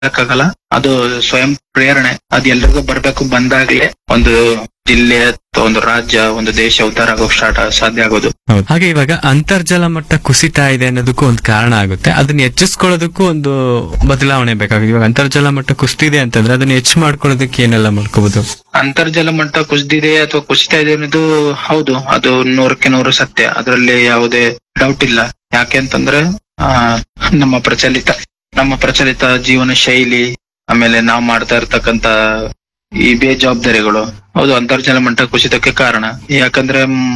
ಆಗಲ್ಲ ಅದು ಸ್ವಯಂ ಪ್ರೇರಣೆ ಅದು ಎಲ್ರಿಗೂ ಬರ್ಬೇಕು ಬಂದಾಗ್ಲೇ ಒಂದು ಜಿಲ್ಲೆ ಅಥವಾ ಒಂದು ರಾಜ್ಯ ಒಂದು ದೇಶ ಉದ್ಧಾರ ಆಗೋಕ್ ಸ್ಟಾರ್ಟ್ ಸಾಧ್ಯ ಆಗೋದು ಹೌದು ಹಾಗೆ ಇವಾಗ ಅಂತರ್ಜಲ ಮಟ್ಟ ಕುಸಿತಾ ಇದೆ ಅನ್ನೋದಕ್ಕೂ ಒಂದು ಕಾರಣ ಆಗುತ್ತೆ ಅದನ್ನ ಹೆಚ್ಚಿಸ್ಕೊಳ್ಳೋದಕ್ಕೂ ಒಂದು ಬದಲಾವಣೆ ಬೇಕಾಗುತ್ತೆ ಇವಾಗ ಅಂತರ್ಜಲ ಮಟ್ಟ ಕುಸಿತಿದೆ ಅಂತಂದ್ರೆ ಅದನ್ನ ಹೆಚ್ಚು ಮಾಡ್ಕೊಳ್ಳೋದಕ್ಕೆ ಏನೆಲ್ಲ ಮಾಡ್ಕೋಬಹುದು ಅಂತರ್ಜಲ ಮಟ್ಟ ಕುಸಿದಿದೆ ಅಥವಾ ಕುಸಿತಾ ಇದೆ ಅನ್ನೋದು ಹೌದು ಅದು ನೂರಕ್ಕೆ ನೂರು ಸತ್ಯ ಅದರಲ್ಲಿ ಯಾವುದೇ ಡೌಟ್ ಇಲ್ಲ ಯಾಕೆ ಅಂತಂದ್ರೆ ಆ ನಮ್ಮ ಪ್ರಚಲಿತ ನಮ್ಮ ಪ್ರಚಲಿತ ಜೀವನ ಶೈಲಿ ಆಮೇಲೆ ನಾವು ಮಾಡ್ತಾ ಇರ್ತಕ್ಕಂತ ಈ ಬೇಜವಾಬ್ದಾರಿಗಳು ಹೌದು ಅಂತರ್ಜಲ ಮಟ್ಟ ಕುಸಿತಕ್ಕೆ ಕಾರಣ ಯಾಕಂದ್ರೆ ಮ್,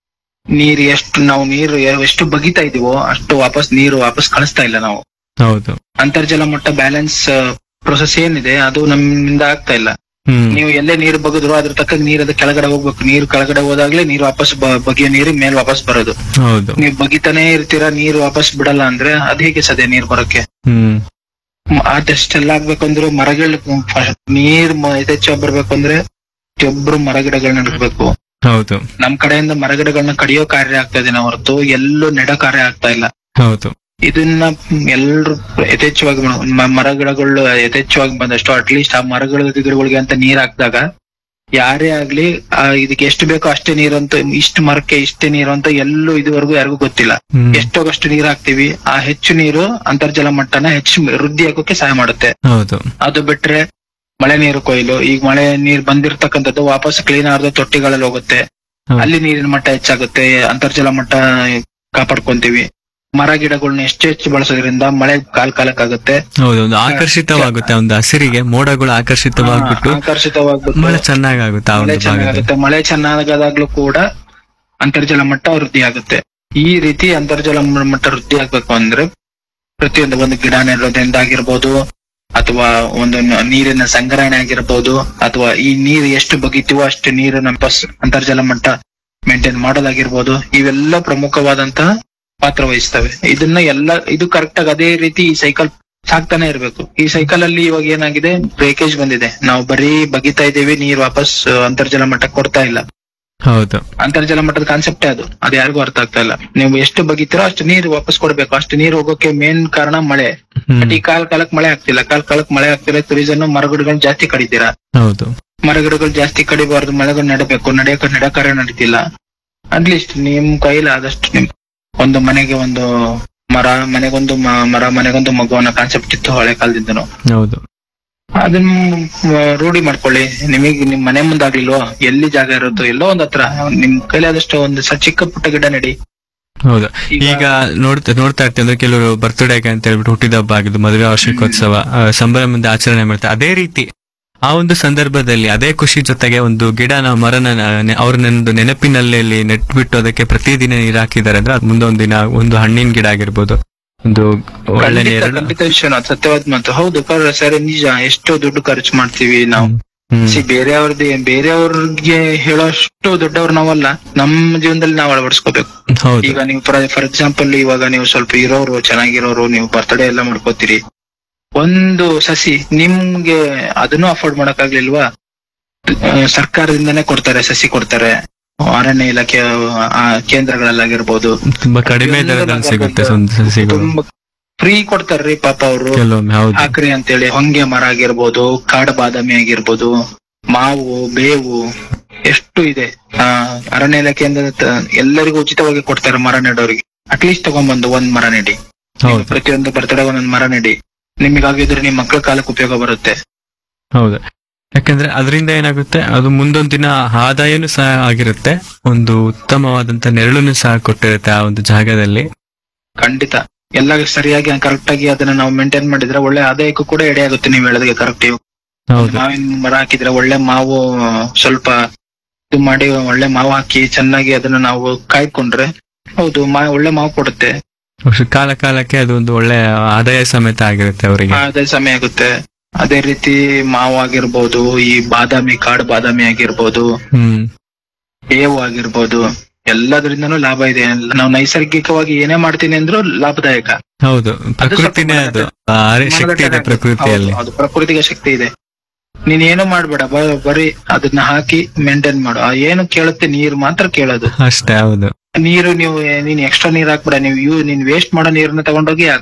ನೀರ್ ಎಷ್ಟು ನಾವು ನೀರು ಎಷ್ಟು ಬಗಿತಾ ಇದೀವೋ ಅಷ್ಟು ವಾಪಸ್ ನೀರು ವಾಪಸ್ ಕಳಿಸ್ತಾ ಇಲ್ಲ ನಾವು ಹೌದು ಅಂತರ್ಜಲ ಮಟ್ಟ ಬ್ಯಾಲೆನ್ಸ್ ಪ್ರೊಸೆಸ್ ಏನಿದೆ ಅದು ನಮ್ಮಿಂದ ಆಗ್ತಾ ಇಲ್ಲ ಹ್ಮ್ ನೀವು ಎಲ್ಲೇ ನೀರು ಬಗದ್ರು ಅದ್ರ ತಕ್ಕ ನೀರ್ ಅದ ಕೆಳಗಡೆ ಹೋಗ್ಬೇಕು ನೀರು ಕೆಳಗಡೆ ಹೋದಾಗ್ಲೇ ನೀರು ವಾಪಸ್ ಬ- ಬಗೆಯೋ ನೀರು ಮೇಲ್ ವಾಪಸ್ ಬರೋದು ಹೌದು ನೀವು ಬಗಿತಾನೆ ಇರ್ತೀರಾ ನೀರು ವಾಪಸ್ ಬಿಡಲ್ಲ ಅಂದ್ರೆ ಅದ್ ಹೇಗೆ ಸಾಧ್ಯ ನೀರ್ ಬರೋಕೆ ಹ್ಮ್ ಮ- ಅದೆಷ್ಟೆಲ್ಲ ಆಗ್ಬೇಕಂದ್ರೆ ಮರಗಳು ಫ- ನೀರ್ ಮ- ಯಥೇಚ್ಛವಾಗಿ ಬರ್ಬೇಕು ಅಂದ್ರೆ ಪ್ರತಿಯೊಬ್ರು ಮರಗಿಡಗಳನ್ನ ನೆಡ್ಬೇಕು ಹೌದು ನಮ್ ಕಡೆಯಿಂದ ಮರಗಿಡಗಳನ್ನ ಕಡಿಯೋ ಕಾರ್ಯ ಆಗ್ತಾ ಇದೆ ಹೊರತು ಎಲ್ಲೂ ನೆಡೋ ಕಾರ್ಯ ಆಗ್ತಾ ಇಲ್ಲ ಹೌದು ಇದನ್ನ ಎಲ್ರು ಯಥೇಚ್ಛವಾಗಿ ಮಾಡು- ಮ- ಮರಗಿಡಗಳು ಯಥೇಚ್ಛವಾಗಿ ಬಂದಷ್ಟು ಅಟ್ಲೀಸ್ಟ್ ಆ ಮರಗಳ ಗಿಡಗಳಿಗೆ ಅಂತ ನೀರ್ ಹಾಕಿದಾಗ ಯಾರೇ ಆಗ್ಲಿ ಆ ಇದಕ್ಕೆ ಎಷ್ಟು ಬೇಕೋ ಅಷ್ಟೇ ನೀರು ಅಂತ ಇಷ್ಟು ಮರಕ್ಕೆ ಇಷ್ಟೇ ನೀರು ಅಂತ ಎಲ್ಲೂ ಇದುವರೆಗೂ ಯಾರಿಗೂ ಗೊತ್ತಿಲ್ಲ ಹ್ಮ್ ಎಷ್ಟೋಗಷ್ಟು ನೀರ್ ಹಾಕ್ತಿವಿ ಆ ಹೆಚ್ಚು ನೀರು ಅಂತರ್ಜಲ ಮಟ್ಟನ ಹೆಚ್ಚು ವೃದ್ಧಿ ಆಗೋಕೆ ಸಹಾಯ ಮಾಡುತ್ತೆ ಹೌದು ಅದು ಬಿಟ್ರೆ ಮಳೆ ನೀರು ಕೊಯ್ಲು ಈಗ ಮಳೆ ನೀರ್ ಬಂದಿರತಕ್ಕಂಥದ್ದು ವಾಪಸ್ ಕ್ಲೀನ್ ಆದ ತೊಟ್ಟಿಗಳಲ್ಲಿ ಹೋಗುತ್ತೆ ಹೌದು. ಅಲ್ಲಿ ನೀರಿನ ಮಟ್ಟ ಹೆಚ್ಚಾಗುತ್ತೆ ಅಂತರ್ಜಲ ಮಟ್ಟ ಕಾಪಾಡ್ಕೊಂತೀವಿ ಮರ ಗಿಡಗಳನ್ನ ಎಷ್ಟು ಹೆಚ್ಚು ಬಳಸೋದ್ರಿಂದ ಮಳೆ ಕಾಲ್ ಕಾಲಕ್ಕಾಗುತ್ತೆ ಹೌದು ಒಂದು ಆಕರ್ಷಿತವಾಗುತ್ತೆ ಒಂದು ಹಸಿರಿಗೆ ಮೋಡಗಳು ಆಕರ್ಷಿತವಾಗ್ಬಿಟ್ಟು ಆಕರ್ಷಿತವಾಗ್ಬಿಟ್ಟು ಮಳೆ ಚೆನ್ನಾಗಾಗುತ್ತೆ ಆ ಮಳೆ ಒಂದು ಭಾಗದಲ್ಲಿ ಚೆನ್ನಾಗುತ್ತೆ ಮಳೆ ಚೆನ್ನಾಗಾದಾಗ್ಲೂ ಕೂಡ ಅಂತರ್ಜಲ ಮಟ್ಟ ವೃದ್ಧಿ ಆಗುತ್ತೆ ಈ ರೀತಿ ಅಂತರ್ಜಲ ಮ- ಮಟ್ಟ ವೃದ್ಧಿ ಆಗ್ಬೇಕು ಅಂದ್ರೆ ಪ್ರತಿಯೊಂದು ಒಂದು ಗಿಡ ನೆಡೋದ್ರಿಂದ ಆಗಿರ್ಬೋದು ಅಥವಾ ಒಂದು ನ- ನೀರಿನ ಸಂಗ್ರಹಣೆ ಆಗಿರ್ಬೋದು ಅಥವಾ ಈ ನೀರು ಎಷ್ಟು ಬಗಿತೀವೋ ಅಷ್ಟು ನೀರು ನಮ್ಮ ಪಸ್- ಅಂತರ್ಜಲ ಮಟ್ಟ ಮೇಂಟೈನ್ ಮಾಡೋದಾಗಿರ್ಬೋದು ಇವೆಲ್ಲ ಪ್ರಮುಖವಾದಂತಹ ಪಾತ್ರ ವಹಿಸ್ತವೆ ಇದನ್ನ ಎಲ್ಲ ಇದು ಕರೆಕ್ಟ್ ಆಗಿ ಅದೇ ರೀತಿ ಈ ಸೈಕಲ್ ಸಾಕ್ತಾನೆ ಇರ್ಬೇಕು ಈ ಸೈಕಲ್ ಅಲ್ಲಿ ಇವಾಗ ಏನಾಗಿದೆ ಬ್ರೇಕೇಜ್ ಬಂದಿದೆ ನಾವು ಬರೀ ಬಗಿತಾ ಇದೀವಿ ನೀರ್ ವಾಪಸ್ ಆ, ಅಂತರ್ಜಲ ಮಟ್ಟ ಕೊಡ್ತಾ ಇಲ್ಲ ಹೌದು ಅಂತರ್ಜಲ ಮಟ್ಟದ ಕಾನ್ಸೆಪ್ಟೇ ಅದು ಅದು ಯಾರಿಗೂ ಅರ್ಥ ಆಗ್ತಾ ಇಲ್ಲ ನೀವು ಎಷ್ಟು ಬಗಿತೀರೋ ಅಷ್ಟು ನೀರು ವಾಪಸ್ ಕೊಡ್ಬೇಕು ಅಷ್ಟು ನೀರು ಹೋಗೋಕೆ ಮೇನ್ ಕಾರಣ ಮಳೆ ಹ್ಮ್ ಬಟ್ ಈ ಕಾಲ್ ಕಾಲಕ್ ಮಳೆ ಆಗ್ತಿಲ್ಲ ಕಾಲ್ ಕಾಲಕ್ ಮಳೆ ಆಗ್ತಿಲ್ಲ ರೀಸನ್ ಮರಗಿಡಗಳನ್ನ ಜಾಸ್ತಿ ಕಡಿತೀರಾ ಹೌದು ಮರಗಿಡಗಳು ಜಾಸ್ತಿ ಕಡಿಬಾರ್ದು ಮಳೆಗಳು ನೆಡಬೇಕು ನಡೆಯಕ ನಡ ಕಾರ್ಯ ನಡೀತಿಲ್ಲ ಅಟ್ಲೀಸ್ಟ್ ನಿಮ್ ಕೈಲಿ ಆದಷ್ಟು ನಿಮ್ ಒಂದು ಮನೆಗೆ ಒಂದು ಮರ ಮನೆಗೊಂದು ಮ- ಮರ ಮನೆಗೊಂದು ಮಗು ಅನ್ನೋ ಕಾನ್ಸೆಪ್ಟ್ ಇತ್ತು ಹಳೆ ಕಾಲದಿಂದನು ಹೌದು ಅದನ್ನ ಮ್, ರೂಢಿ ಮಾಡ್ಕೊಳ್ಳಿ ನಿಮಗೆ ನಿಮ್ ಮನೆ ಮುಂದಾಗ್ಲಿಲ್ವೋ ಎಲ್ಲಿ ಜಾಗ ಇರುತ್ತೋ ಎಲ್ಲೋ ಒಂದ್ ಹತ್ರ ನಿಮ್ ಕೈಲಿ ಆದಷ್ಟು ಒಂದು ಸ- ಚಿಕ್ಕ ಪುಟ್ಟ ಗಿಡ ನೆಡಿ ಹೌದು ಈಗ- ಈಗ ನೋಡ್ತಾ ನೋಡ್ತಾ ಇರ್ತೀವಿ ಅಂದ್ರೆ ಕೆಲವರು ಬರ್ತ್ಡೇಗೆ ಅಂತ ಹೇಳ್ಬಿಟ್ಟು ಹುಟ್ಟಿದ ಹಬ್ಬ ಆಗಿದ್ದು ಮದುವೆ ವಾರ್ಷಿಕೋತ್ಸವ ಆ, ಸಂಭ್ರಮದಿಂದ ಆಚರಣೆ ಮಾಡ್ತಾರೆ ಅದೇ ರೀತಿ ಆ ಒಂದು ಸಂದರ್ಭದಲ್ಲಿ ಅದೇ ಖುಷಿ ಜೊತೆಗೆ ಒಂದು ಗಿಡನ ಮರನ ನೆ- ಅವ್ರ ಒಂದು ನೆನಪಿನಲ್ಲಿ ನೆಟ್ಬಿಟ್ಟು ಅದಕ್ಕೆ ಪ್ರತಿದಿನ ನೀರ್ ಹಾಕಿದ್ದಾರೆ ಅಂದ್ರೆ ಅದು ಮುಂದೊಂದು ದಿನ ಒಂದು ಹಣ್ಣಿನ ಗಿಡ ಆಗಿರ್ಬೋದು ಒಂದು ಒಳ್ಳೆ ಖಂಡಿತ ನೇರಳು ಖಂಡಿತ ವಿಷಯ ಅದು ಸತ್ಯವಾದ ಮಾತು ಹೌದು ಕರ್- ಸರಿ ನಿಜ ಎಷ್ಟೋ ದುಡ್ಡು ಖರ್ಚು ಮಾಡ್ತೀವಿ ನಾವು ಹ್ಮ್. ಸಿ ಬೇರೆಯವ್ರದ್ದು ಬೇರೆಯವ್ರಿಗೆ ಹೇಳೋಷ್ಟು ದೊಡ್ಡವ್ರು ನಾವಲ್ಲ ನಮ್ಮ ಜೀವನದಲ್ಲಿ ನಾವು ಅಳವಡಿಸ್ಕೋಬೇಕು ಹೌದು ಈಗ ನೀವು ಫಾರ್ ಎಕ್ಸಾಂಪಲ್ ಇವಾಗ ನೀವು ಸ್ವಲ್ಪ ಇರೋರು ಚೆನ್ನಾಗಿರೋರು ನೀವು ಬರ್ತ್ಡೇ ಎಲ್ಲ ಮಾಡ್ಕೋತೀರಿ ಒಂದು ಸಸಿ ನಿಮ್ಗೆ ಅದನ್ನು ಅಫೋರ್ಡ್ ಮಾಡಕ್ಕಾಗ್ಲಿಲ್ವಾ ಆ, ಸರ್ಕಾರದಿಂದನೇ ಕೊಡ್ತಾರೆ ಸಸಿ ಕೊಡ್ತಾರೆ ಅರಣ್ಯ ಇಲಾಖೆ ಆ, ಕೇಂದ್ರಗಳಲ್ಲಾಗಿರ್ಬೋದು ತುಂಬಾ ಕಡಿಮೆ ದರದಲ್ಲಿ ಸಿಗುತ್ತೆ ಒಂದು ಸಸಿಗಳು ತುಂಬಾ ಫ್ರೀ ಕೊಡ್ತಾರ್ರಿ ಪಾಪ ಅವರು ಕೆಲವೊಮ್ಮೆ ಹೌದು ಹಾಕ್ರಿ ಅಂತೇಳಿ ಹೊಂಗೆ ಮರ ಆಗಿರ್ಬೋದು ಕಾಡು ಬಾದಾಮಿ ಆಗಿರ್ಬೋದು ಮಾವು ಬೇವು ಎಷ್ಟು ಇದೆ ಆ ಅರಣ್ಯ ಇಲಾಖೆಯಿಂದ ತ- ಎಲ್ಲರಿಗೂ ಉಚಿತವಾಗಿ ಕೊಡ್ತಾರೆ ಮರ ನೆಡೋರಿಗೆ ಅಟ್ಲೀಸ್ಟ್ ತಗೊಂಡ್ಬಂದು ಒಂದ್ ಮರ ನೆಡಿ ಹೌದು ಪ್ರತಿಯೊಂದು ಬರ್ತಡೇ ಒಂದೊಂದ್ ಮರ ನೆಡಿ ನಿಮಗಾಗಿದ್ರೆ ನಿಮ್ ಮಕ್ಕಳ ಕಾಲಕ್ಕೆ ಉಪಯೋಗ ಬರುತ್ತೆ ಹೌದು ಯಾಕಂದ್ರೆ ಅದರಿಂದ ಏನಾಗುತ್ತೆ ಅದು ಮುಂದೊಂದು ದಿನ ಆದಾಯನೂ ಸಹ ಆಗಿರುತ್ತೆ ಒಂದು ಉತ್ತಮವಾದಂತ ನೆರಳನ್ನು ಸಹ ಕೊಟ್ಟಿರುತ್ತೆ ಆ ಒಂದು ಜಾಗದಲ್ಲಿ ಖಂಡಿತ ಎಲ್ಲ ಸರಿಯಾಗಿ ಕರೆಕ್ಟ್ ಆಗಿ ಅದನ್ನ ನಾವು ಮೇಂಟೈನ್ ಮಾಡಿದ್ರೆ ಒಳ್ಳೆ ಆದಾಯಕ್ಕೂ ಕೂಡ ಎಡೆ ಆಗುತ್ತೆ ನೀವು ಹೇಳೋದಕ್ಕೆ ಕರೆಕ್ಟ್ ಹೌದು ಮಾವಿನ ಮರ ಹಾಕಿದ್ರೆ ಒಳ್ಳೆ ಮಾವು ಸ್ವಲ್ಪ ಇದು ಮಾಡಿ ಒಳ್ಳೆ ಮಾವು ಹಾಕಿ ಚೆನ್ನಾಗಿ ಅದನ್ನ ನಾವು ಕಾಯ್ಕೊಂಡ್ರೆ ಹೌದು ಮಾ ಒಳ್ಳೆ ಮಾವು ಕೊಡುತ್ತೆ ವರ್ಷ- ಕಾಲ ಕಾಲಕ್ಕೆ ಅದು ಒಂದು ಒಳ್ಳೆ ಆದಾಯ ಸಮೇತ ಆಗಿರುತ್ತೆ ಅವರಿಗೆ ಅದೇ ಸಮಯ ಆಗುತ್ತೆ ಅದೇ ರೀತಿ ಮಾವು ಆಗಿರ್ಬೋದು ಈ ಬಾದಾಮಿ ಕಾಡು ಬಾದಾಮಿ ಆಗಿರ್ಬೋದು ಹ್ಮ್ ಬೇವು ಆಗಿರ್ಬೋದು ಎಲ್ಲದರಿಂದನೂ ಲಾಭ ಇದೆ ನಾವು ನೈಸರ್ಗಿಕವಾಗಿ ಏನೇ ಮಾಡ್ತೀನಿ ಅಂದ್ರೂ ಲಾಭದಾಯಕ ಹೌದು ಪ್ರಕೃತಿನೇ ಅದು ಆ ಶಕ್ತಿ ಇದೆ ಪ್ರಕೃತಿಯಲ್ಲಿ ಹೌದು, ಹೌದು, ಪ್ರಕೃತಿಗೆ ಶಕ್ತಿ ಇದೆ ನೀನ್ ಏನು ಮಾಡ್ಬೇಡ ಬ- ಬರೀ ಅದನ್ನ ಹಾಕಿ ಮೇಂಟೈನ್ ಮಾಡು ಆ ಏನು ಕೇಳುತ್ತೆ ನೀರು ಮಾತ್ರ ಕೇಳೋದು ಅಷ್ಟೇ ಹೌದು ನೀರು ನೀವು ನೀನ್ ಎಕ್ಸ್ಟ್ರಾ ನೀರ್ ಹಾಕ್ಬೇಡ ನೀವು ಯೂ ನೀನ್ ವೇಸ್ಟ್ ಮಾಡೋ ನೀರನ್ನ ತಗೊಂಡೋಗಿ ಹಾಕ್.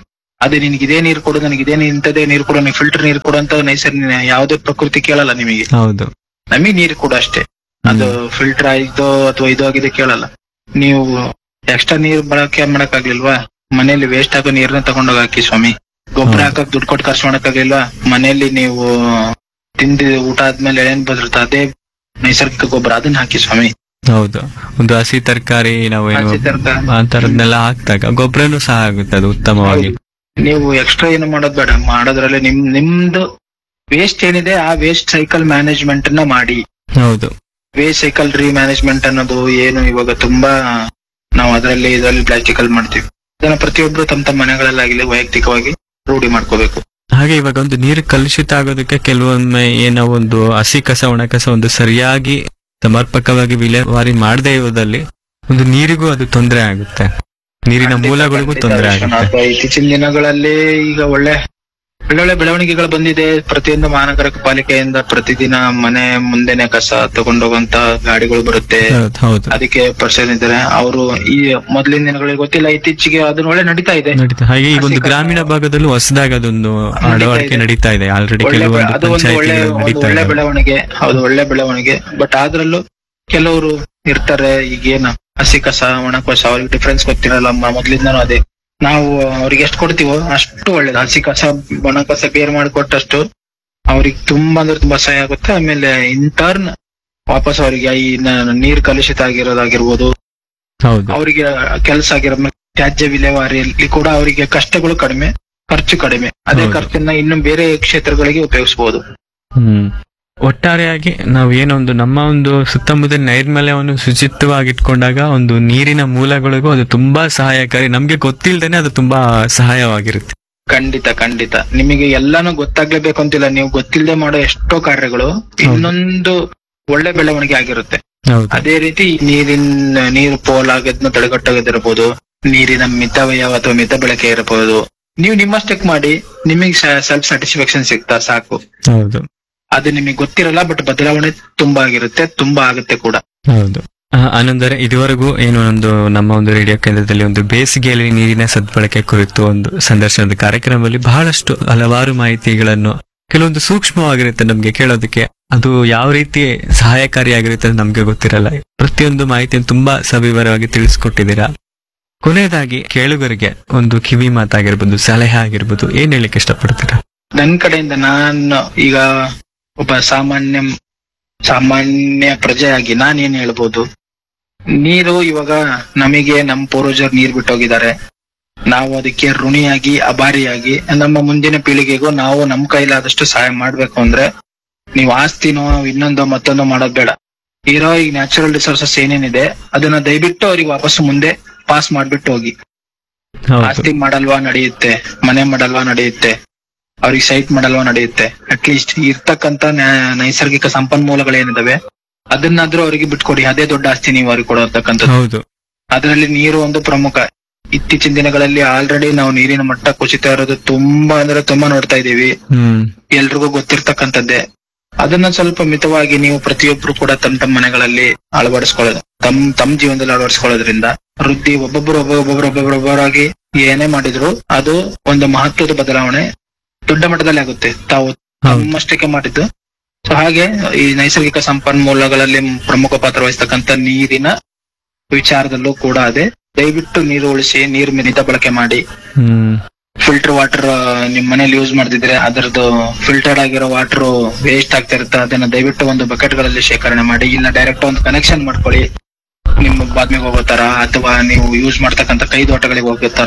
ಅದೇ ನಿನಗೆ ಇದೇ ನೀರು ಕೊಡು ನನಗೆ ಇದೇ ಇಂಥದೇ ನೀರು ಕೊಡು ನೀವು ಫಿಲ್ಟರ್ ನೀರು ಕೊಡು ಅಂತ ನೈಸರ್ಗಿಕ ಯಾವುದೇ ಪ್ರಕೃತಿ ಕೇಳಲ್ಲ ನಿಮಗೆ ಹೌದು ನಮಗೆ ನೀರು ಕೊಡು ಅಷ್ಟೇ ಅದು ಫಿಲ್ಟರ್ ಆಯ್ತೋ ಅಥವಾ ಇದು ಆಗಿದೆ ಕೇಳಲ್ಲ ನೀವು ಎಕ್ಸ್ಟ್ರಾ ನೀರ್ ಬಳಕೆ ಮಾಡಕ್ ಆಗ್ಲಿಲ್ವಾ ಮನೆಯಲ್ಲಿ ವೇಸ್ಟ್ ಆಗೋ ನೀರ್ನ ತಗೊಂಡೋಗಿ ಹಾಕಿ ಸ್ವಾಮಿ ಗೊಬ್ಬರ ಹೌದು. ಹಾಕಕ್ ದುಡ್ಡು ಕೊಟ್ಟು ಖರ್ಚು ಮಾಡಕ್ ಆಗ್ಲಿಲ್ವಾ ಮನೆಯಲ್ಲಿ ನೀವು ತಿಂದಿ ಊಟ ಆದ್ಮೇಲೆ ಏನ್ ಬದಿರುತ್ತೆ ಅದೇ ನೈಸರ್ಗಿಕ ಗೊಬ್ಬರ ಅದನ್ನ ಹಾಕಿ ಸ್ವಾಮಿ ಹೌದು ಒಂದು ಹಸಿ ತರಕಾರಿ ನಾವೇನು ಹಸಿ ತರ್ಕಾರಿ. ಅಂತರದ್ನೆಲ್ಲ ಹಾಕ್ದಾಗ ಗೊಬ್ಬರನು ಸಹ ಆಗುತ್ತೆ ಅದು ಉತ್ತಮವಾಗಿ ನೀವು ಎಕ್ಸ್ಟ್ರಾ ಏನು ಮಾಡೋದ್ ಬೇಡ ಮಾಡೋದ್ರಲ್ಲಿ ನಿಮ್ ನಿಮ್ದು ವೇಸ್ಟ್ ಏನಿದೆ ಆ ವೇಸ್ಟ್ ಸೈಕಲ್ ಮ್ಯಾನೇಜ್ಮೆಂಟ್ ನ ಮಾಡಿ ಹೌದು ವೇಸ್ಟ್ ಸೈಕಲ್ ರೀ ಮ್ಯಾನೇಜ್ಮೆಂಟ್ ಅನ್ನೋದು ಏನು ಇವಾಗ ತುಂಬಾ ನಾವು ಅದರಲ್ಲಿ ಇದರಲ್ಲಿ ಪ್ಲಾಸ್ಟಿಕ್ ಅಲ್ಲಿ ಮಾಡ್ತೀವಿ ಅದನ್ನ ಪ್ರತಿಯೊಬ್ರು ತಮ್ಮ ತಮ್ಮ ಮನೆಗಳಲ್ಲಾಗಲಿ ವೈಯಕ್ತಿಕವಾಗಿ ರೂಢಿ ಮಾಡ್ಕೋಬೇಕು ಹಾಗೆ ಇವಾಗ ಒಂದು ನೀರು ಕಲುಷಿತ ಆಗೋದಕ್ಕೆ ಕೆಲವೊಮ್ಮೆ ಏನೋ ಒಂದು ಹಸಿ ಕಸ ಒಣ ಕಸ ಒಂದು ಸರಿಯಾಗಿ ಸಮರ್ಪಕವಾಗಿ ವಿಲೇವಾರಿ ಮಾಡದೇ ಇರೋದಲ್ಲಿ ಒಂದು ನೀರಿಗೂ ಅದು ತೊಂದರೆ ಆಗುತ್ತೆ ನೀರಿನ ಮೂಲಗಳಿಗೂ ತೊಂದರೆ ಆಗುತ್ತೆ ಅಥವಾ ಇತ್ತೀಚಿನ ದಿನಗಳಲ್ಲಿ ಈಗ ಒಳ್ಳೆ ಒಳ್ಳೊಳ್ಳೆ ಬೆಳವಣಿಗೆಗಳು ಬಂದಿದೆ ಪ್ರತಿಯೊಂದು ಮಹಾನಗರ ಪಾಲಿಕೆಯಿಂದ ಪ್ರತಿದಿನ ಮನೆ ಮುಂದೆನೆ ಕಸ ತಗೊಂಡೋಗಂತ ಗಾಡಿಗಳು ಬರುತ್ತೆ ಹೌದು ಹೌದು ಅದಕ್ಕೆ ಪರ್ಸನ್ ಇದ್ದಾರೆ ಅವರು ಈ ಮೊದಲಿನ ದಿನಗಳಿಗೆ ಗೊತ್ತಿಲ್ಲ ಇತ್ತೀಚೆಗೆ ಅದನ್ನ ಒಳ್ಳೆ ನಡೀತಾ ಇದೆ ನಡೀತಾ ಹಾಗೆ ಈ ಒಂದು ಹಸಿ ಕಸ- ಗ್ರಾಮೀಣ ಭಾಗದಲ್ಲೂ ಹೊಸದಾಗಿ ಅದೊಂದು ಅಳವಡಿಕೆ ಇದೆ. ನಡೀತಾ ಇದೆ ಆಲ್ರೆಡಿ ಒಳ್ಳೆ ಬೆ- ಕೆಲವೊಂದು ಅದು ಒಂದು ಒಳ್ಳೆ ಪಂಚಾಯತಿಗಳು ಒಂದು ನಡೀತಾ ಒಳ್ಳೆ ಇದೆ ಬೆಳವಣಿಗೆ ಹೌದು ಒಳ್ಳೆ ಬೆಳವಣಿಗೆ ಬಟ್ ಅದ್ರಲ್ಲೂ ಕೆಲವರು ಇರ್ತಾರೆ ಈಗೇನು ಹಸಿ ಕಸ ಒಣ ಕಸ ಅವ್ರಿಗೆ ಡಿಫ್ರೆನ್ಸ್ ಗೊತ್ತಿರಲ್ಲ ಮ- ಮೊದ್ಲಿಂದನೂ ಅದೇ ನಾವು ಅವ್ರಿಗೆ ಎಷ್ಟು ಕೊಡ್ತೀವೋ ಅಷ್ಟು ಒಳ್ಳೇದು ಹಸಿ ಕಸ ಒಣ ಕಸ ಬೇರ್ ಮಾಡಿಕೊಟ್ಟಷ್ಟು ಅವ್ರಿಗೆ ತುಂಬಾ ಅಂದ್ರೆ ತುಂಬಾ ಸಹಾಯ ಆಗುತ್ತೆ ಆಮೇಲೆ ಇನ್ ಟರ್ನ್ ವಾಪಸ್ ಅವರಿಗೆ ಈ ನ- ನೀರ್ ಕಲುಷಿತ ಆಗಿರೋದಾಗಿರ್ಬೋದು ಹೌದು ಅವರಿಗೆ ಕೆಲಸ ಆಗಿರೋ ತ್ಯಾಜ್ಯ ವಿಲೇವಾರಿಯಲ್ಲಿ ಕೂಡ ಅವರಿಗೆ ಕಷ್ಟಗಳು ಕಡಿಮೆ ಖರ್ಚು ಕಡಿಮೆ ಅದೇ ಹೌದು. ಖರ್ಚನ್ನ ಇನ್ನು ಬೇರೆ ಕ್ಷೇತ್ರಗಳಿಗೆ ಉಪಯೋಗಿಸಬಹುದು ಹ್ಮ್ ಒಟ್ಟಾರೆಯಾಗಿ ನಾವು ಏನೊಂದು ನಮ್ಮ ಒಂದು ಸುತ್ತಮುತ್ತ ನೈರ್ಮಲ್ಯವನ್ನು ಶುಚಿತ್ವವಾಗಿಟ್ಕೊಂಡಾಗ ಒಂದು ನೀರಿನ ಮೂಲಗಳಿಗೂ ಅದು ತುಂಬಾ ಸಹಾಯಕಾರಿ ನಮ್ಗೆ ಗೊತ್ತಿಲ್ದೇನೆ ಅದು ತುಂಬಾ ಸಹಾಯವಾಗಿರುತ್ತೆ ಖಂಡಿತ ಖಂಡಿತ ನಿಮಗೆ ಎಲ್ಲಾನು ಗೊತ್ತಾಗ್ಲೇಬೇಕು ಅಂತಿಲ್ಲ ನೀವು ಗೊತ್ತಿಲ್ಲದೆ ಮಾಡೋ ಎಷ್ಟೋ ಕಾರ್ಯಗಳು ಇನ್ನೊಂದು ಒಳ್ಳೆ ಬೆಳವಣಿಗೆ ಆಗಿರುತ್ತೆ ಹೌದು ಅದೇ ರೀತಿ ನೀರಿನ ನೀರು ಪೋಲಾಗದ್ನ ತಡೆಗಟ್ಟೋದಿರಬಹುದು ನೀರಿನ ಮಿತವ್ಯಯ ಅಥವಾ ಮಿತ ಬಳಕೆ ಇರಬಹುದು ನೀವು ನಿಮ್ಮಷ್ಟಕ್ಕೆ ಮಾಡಿ ನಿಮಗೆ ಸೆಲ್ಫ್ ಸ್ಯಾಟಿಸ್ಫ್ಯಾಕ್ಷನ್ ಸಿಗ್ತಾ ಸಾಕು ಹೌದು ಅದು ನಿಮಗೆ ಗೊತ್ತಿರಲ್ಲ ಬಟ್ ಬದಲಾವಣೆ ತುಂಬಾ ಆಗಿರುತ್ತೆ ತುಂಬಾ ಆಗುತ್ತೆ ಕೂಡ ಹೌದು ಆ, ಆನಂದರೆ ಇದುವರೆಗೂ ಏನು ಒಂದು ನಮ್ಮ ಒಂದು ರೇಡಿಯೋ ಕೇಂದ್ರದಲ್ಲಿ ಒಂದು ಬೇಸಿಗೆಯಲ್ಲಿ ನೀರಿನ ಸದ್ಬಳಕೆ ಕುರಿತು ಒಂದು ಸಂದರ್ಶನದ ಕಾರ್ಯಕ್ರಮದಲ್ಲಿ ಬಹಳಷ್ಟು ಹಲವಾರು ಮಾಹಿತಿಗಳನ್ನು ಕೆಲವೊಂದು ಸೂಕ್ಷ್ಮವಾಗಿರುತ್ತೆ ನಮ್ಗೆ ಕೇಳೋದಕ್ಕೆ ಅದು ಯಾವ ರೀತಿ ಸಹಾಯಕಾರಿಯಾಗಿರುತ್ತೆ ಅಂತ ನಮ್ಗೆ ಗೊತ್ತಿರಲ್ಲ ಪ್ರತಿಯೊಂದು ಮಾಹಿತಿಯನ್ನು ತುಂಬಾ ಸವಿವರವಾಗಿ ತಿಳಿಸ್ಕೊಟ್ಟಿದ್ದೀರಾ ಕೊನೆಯದಾಗಿ ಕೇಳುಗರಿಗೆ ಒಂದು ಕಿವಿ ಮಾತಾಗಿರ್ಬೋದು ಸಲಹೆ ಆಗಿರ್ಬೋದು ಏನ್ ಹೇಳಿಕ್ಕೆ ಇಷ್ಟಪಡ್ತೀರಾ ನನ್ ಕಡೆಯಿಂದ ನಾನು ಈಗ ಒಬ್ಬ ಸಾಮಾನ್ಯ ಸಾಮಾನ್ಯ ಪ್ರಜೆಯಾಗಿ ನಾನೇನ್ ಹೇಳ್ಬೋದು ನೀರು ಇವಾಗ ನಮಗೆ ನಮ್ಮ ಪೂರ್ವಜರು ನೀರ್ ಬಿಟ್ಟೋಗಿದ್ದಾರೆ ನಾವು ಅದಕ್ಕೆ ಋಣಿಯಾಗಿ ಅಭಾರಿಯಾಗಿ ನಮ್ಮ ಮುಂದಿನ ಪೀಳಿಗೆಗೂ ನಾವು ನಮ್ ಕೈಲಾದಷ್ಟು ಸಹಾಯ ಮಾಡ್ಬೇಕು ಅಂದ್ರೆ ನೀವು ಆಸ್ತಿನೋ ಇನ್ನೊಂದೋ ಮತ್ತೊಂದೋ ಮಾಡೋದ್ ಬೇಡ ಇರೋ ಈಗ ನ್ಯಾಚುರಲ್ ರಿಸೋರ್ಸಸ್ ಏನೇನಿದೆ ಅದನ್ನ ದಯವಿಟ್ಟು ಅವ್ರಿಗೆ ವಾಪಸ್ ಮುಂದೆ ಪಾಸ್ ಮಾಡ್ಬಿಟ್ಟು ಹೋಗಿ ಹೌದು ಆಸ್ತಿ ಮಾಡಲ್ವಾ ನಡೆಯುತ್ತೆ ಮನೆ ಮಾಡಲ್ವಾ ನಡೆಯುತ್ತೆ ಅವ್ರಿಗೆ ಸೈಟ್ ಮಾಡಲ್ವಾ ನಡೆಯುತ್ತೆ ಅಟ್ಲೀಸ್ಟ್ ಇರ್ತಕ್ಕಂತ ನ್ಯಾ- ನೈಸರ್ಗಿಕ ಸಂಪನ್ಮೂಲಗಳೇನಿದಾವೆ ಅದನ್ನಾದ್ರೂ ಅವರಿಗೆ ಬಿಟ್ಕೊಡಿ ಅದೇ ದೊಡ್ಡ ಆಸ್ತಿ ನೀವು ಅವ್ರಿಗೆ ಕೊಡತಕ್ಕಂಥದ್ದು ಹೌದು ಅದರಲ್ಲಿ ನೀರು ಒಂದು ಪ್ರಮುಖ ಇತ್ತೀಚಿನ ದಿನಗಳಲ್ಲಿ ಆಲ್ರೆಡಿ ನಾವು ನೀರಿನ ಮಟ್ಟ ಕುಸಿತ ಇರೋದು ತುಂಬಾ ಅಂದ್ರೆ ತುಂಬಾ ನೋಡ್ತಾ ಇದೀವಿ ಹ್ಮ್ ಎಲ್ರಿಗೂ ಗೊತ್ತಿರ್ತಕ್ಕಂಥದ್ದೇ ಅದನ್ನ ಸ್ವಲ್ಪ ಮಿತವಾಗಿ ನೀವು ಪ್ರತಿಯೊಬ್ರು ಕೂಡ ತಮ್ಮ ತಮ್ಮ ಮನೆಗಳಲ್ಲಿ ಅಳವಡಿಸ್ಕೊಳ್ಳೋದು ತಮ್ ತಮ್ಮ ಜೀವನದಲ್ಲಿ ಅಳವಡಿಸ್ಕೊಳ್ಳೋದ್ರಿಂದ ವೃದ್ಧಿ ಒಬ್ಬೊಬ್ರು ಒಬ್ಬೊಬ್ಬರು ಒಬ್ಬೊಬ್ರು ಒಬ್ಬರಾಗಿ ಏನೇ ಮಾಡಿದ್ರು ಅದು ಒಂದು ಮಹತ್ವದ ಬದಲಾವಣೆ ದೊಡ್ಡ ಮಟ್ಟದಲ್ಲಿ ಆಗುತ್ತೆ ತಾವು ಹೌದು ತಮ್ಮಷ್ಟಕ್ಕೆ ಮಾಡಿದ್ದು ಸೊ ಹಾಗೆ ಈ ನೈಸರ್ಗಿಕ ಸಂಪನ್ಮೂಲಗಳಲ್ಲಿ ಪ್ರಮುಖ ಪಾತ್ರ ವಹಿಸ್ತಕ್ಕಂತ ನೀರಿನ ವಿಚಾರದಲ್ಲೂ ಕೂಡ ಅದೇ ದಯವಿಟ್ಟು ನೀರು ಉಳಿಸಿ ನೀರು ಮಿತ ಬಳಕೆ ಮಾಡಿ ಹ್ಮ್ ಫಿಲ್ಟರ್ ವಾಟರ್ ನಿಮ್ ಮನೇಲಿ ಯೂಸ್ ಮಾಡ್ತಿದ್ರೆ ಅದರದ್ದು ಫಿಲ್ಟರ್ಡ್ ಆಗಿರೋ ವಾಟರ್ ವೇಸ್ಟ್ ಆಗ್ತಾ ಇರುತ್ತೆ ಅದನ್ನ ದಯವಿಟ್ಟು ಒಂದು ಬಕೆಟ್ ಗಳಲ್ಲಿ ಶೇಖರಣೆ ಮಾಡಿ ಇಲ್ಲ ಡೈರೆಕ್ಟ್ ಒಂದು ಕನೆಕ್ಷನ್ ಮಾಡ್ಕೊಳ್ಳಿ ನಿಮ್ಮ ಬಾದ್ಮಿಗೆ ಹೋಗೋ ತರ ಅಥವಾ ನೀವು ಯೂಸ್ ಮಾಡ್ತಕ್ಕಂತ ಕೈದೋಟಗಳಿಗೆ ಹೋಗೋ ತರ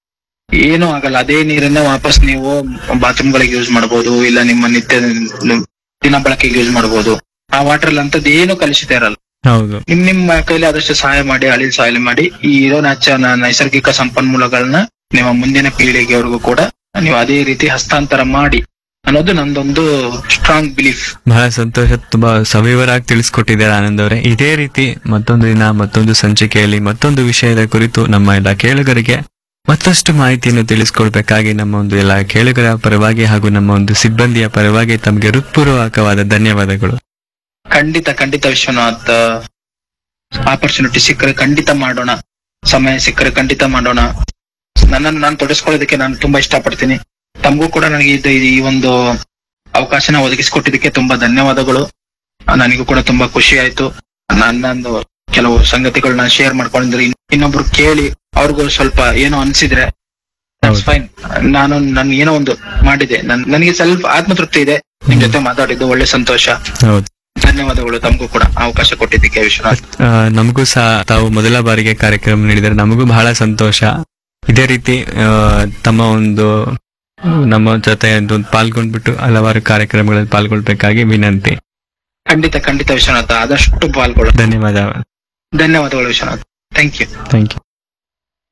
ಏನೂ ಆಗಲ್ಲ ಅದೇ ನೀರನ್ನ ವಾಪಸ್ ನೀವು ಬಾತ್ರೂಮ್ ಗಳಿಗೆ ಯೂಸ್ ಮಾಡಬಹುದು ಇಲ್ಲ ನಿಮ್ಮ ನಿತ್ಯ ದಿನ ಬಳಕೆಗೆ ಯೂಸ್ ಮಾಡಬಹುದು ಆ ವಾಟರ್ ಅಲ್ಲಿ ಅಂತದ್ದು ಏನು ಕಲುಷಿತ ಇರಲ್ಲ ಹೌದು ನಿಮ್ ನಿಮ್ಮ ಕೈಲಿ ಆದಷ್ಟು ಸಹಾಯ ಮಾಡಿ ಅಳಿಲ್ ಸಹಾಯ ಮಾಡಿ ಈ ಇರೋ ನಾಚ ನೈಸರ್ಗಿಕ ಸಂಪನ್ಮೂಲಗಳನ್ನ ನಿಮ್ಮ ಮುಂದಿನ ಪೀಳಿಗೆವರೆಗೂ ಕೂಡ ನೀವು ಅದೇ ರೀತಿ ಹಸ್ತಾಂತರ ಮಾಡಿ ಅನ್ನೋದು ನಂದೊಂದು ಸ್ಟ್ರಾಂಗ್ ಬಿಲೀಫ್ ಬಹಳ ಸಂತೋಷ ತುಂಬಾ ಸವಿವರಾಗಿ ತಿಳಿಸ್ಕೊಟ್ಟಿದ್ದಾರೆ ಆನಂದ್ ಅವರೇ ಇದೇ ರೀತಿ ಮತ್ತೊಂದು ದಿನ ಮತ್ತೊಂದು ಸಂಚಿಕೆಯಲ್ಲಿ ಮತ್ತೊಂದು ವಿಷಯದ ಕುರಿತು ನಮ್ಮ ಎಲ್ಲ ಕೇಳುಗರಿಗೆ ಮತ್ತಷ್ಟು ಮಾಹಿತಿಯನ್ನು ತಿಳಿಸ್ಕೊಡ್ಬೇಕಾಗಿ ನಮ್ಮ ಒಂದು ಎಲ್ಲ ಕೇಳುಗರ ಪರವಾಗಿ ಹಾಗೂ ನಮ್ಮ ಒಂದು ಸಿಬ್ಬಂದಿಯ ಪರವಾಗಿ ತಮಗೆ ಹೃತ್ಪೂರ್ವಕವಾದ ಧನ್ಯವಾದಗಳು ಖಂಡಿತ ಖಂಡಿತ ವಿಶ್ವನಾಥ್ ಆಪರ್ಚುನಿಟಿ ಸಿಕ್ಕರೆ ಖಂಡಿತ ಮಾಡೋಣ ಸಮಯ ಸಿಕ್ಕರೆ ಖಂಡಿತ ಮಾಡೋಣ ನನ್ನನ್ನು ನಾನು ತೊಡಸ್ಕೊಳ್ಳೋದಕ್ಕೆ ನಾನು ತುಂಬಾ ಇಷ್ಟಪಡ್ತೀನಿ ತಮಗೂ ಕೂಡ ನನಗೆ ಇದು ಈ ಒಂದು ಅವಕಾಶನ ಒದಗಿಸಿಕೊಟ್ಟಿದ್ದಕ್ಕೆ ತುಂಬಾ ಧನ್ಯವಾದಗಳು ನನಗೂ ಕೂಡ ತುಂಬಾ ಖುಷಿ ಆಯ್ತು ನನ್ನೊಂದು ಕೆಲವು ಸಂಗತಿಗಳನ್ನ ಶೇರ್ ಮಾಡ್ಕೊಂಡಿದ್ರೆ ಇನ್- ಇನ್ನೊಬ್ರು ಕೇಳಿ ಅವ್ರಿಗೂ ಸ್ವಲ್ಪ ಏನೋ ಅನ್ಸಿದ್ರೆ ಹೌದು. ಫೈನ್ ನಾನು ನಾನು ಏನೋ ಒಂದು ಮಾಡಿದೆ ನನ್- ನನಗೆ ಸ್ವಲ್ಪ ಆತ್ಮತೃಪ್ತಿ ಇದೆ ನಿಮ್ ಜೊತೆ ಮಾತಾಡಿದ್ದು ಒಳ್ಳೆ ಸಂತೋಷ ಹೌದು ಧನ್ಯವಾದಗಳು ತಮಗೂ ಕೂಡ ಅವಕಾಶ ಕೊಟ್ಟಿದ್ದಕ್ಕೆ ವಿಶ್ವನಾಥ್ ಆ, ನಮಗೂ ಸಹ ತಾವು ಮೊದಲ ಬಾರಿಗೆ ಕಾರ್ಯಕ್ರಮ ನೀಡಿದರೆ ನಮಗೂ ಬಹಳ ಸಂತೋಷ ಇದೇ ರೀತಿ ಆ, ತಮ್ಮ ಒಂದು ನಮ್ಮ ಜೊತೆ ಒಂದು ಪಾಲ್ಗೊಂಡ್ಬಿಟ್ಟು ಹಲವಾರು ಕಾರ್ಯಕ್ರಮಗಳಲ್ಲಿ ಪಾಲ್ಗೊಳ್ಬೇಕಾಗಿ ವಿನಂತಿ ಖಂಡಿತ ಖಂಡಿತ ವಿಶ್ವನಾಥ ಆದಷ್ಟು ಪಾಲ್ಗೊಳ್ಳು ಧನ್ಯವಾದ ಧನ್ಯವಾದಗಳು Vishwanath thank you thank you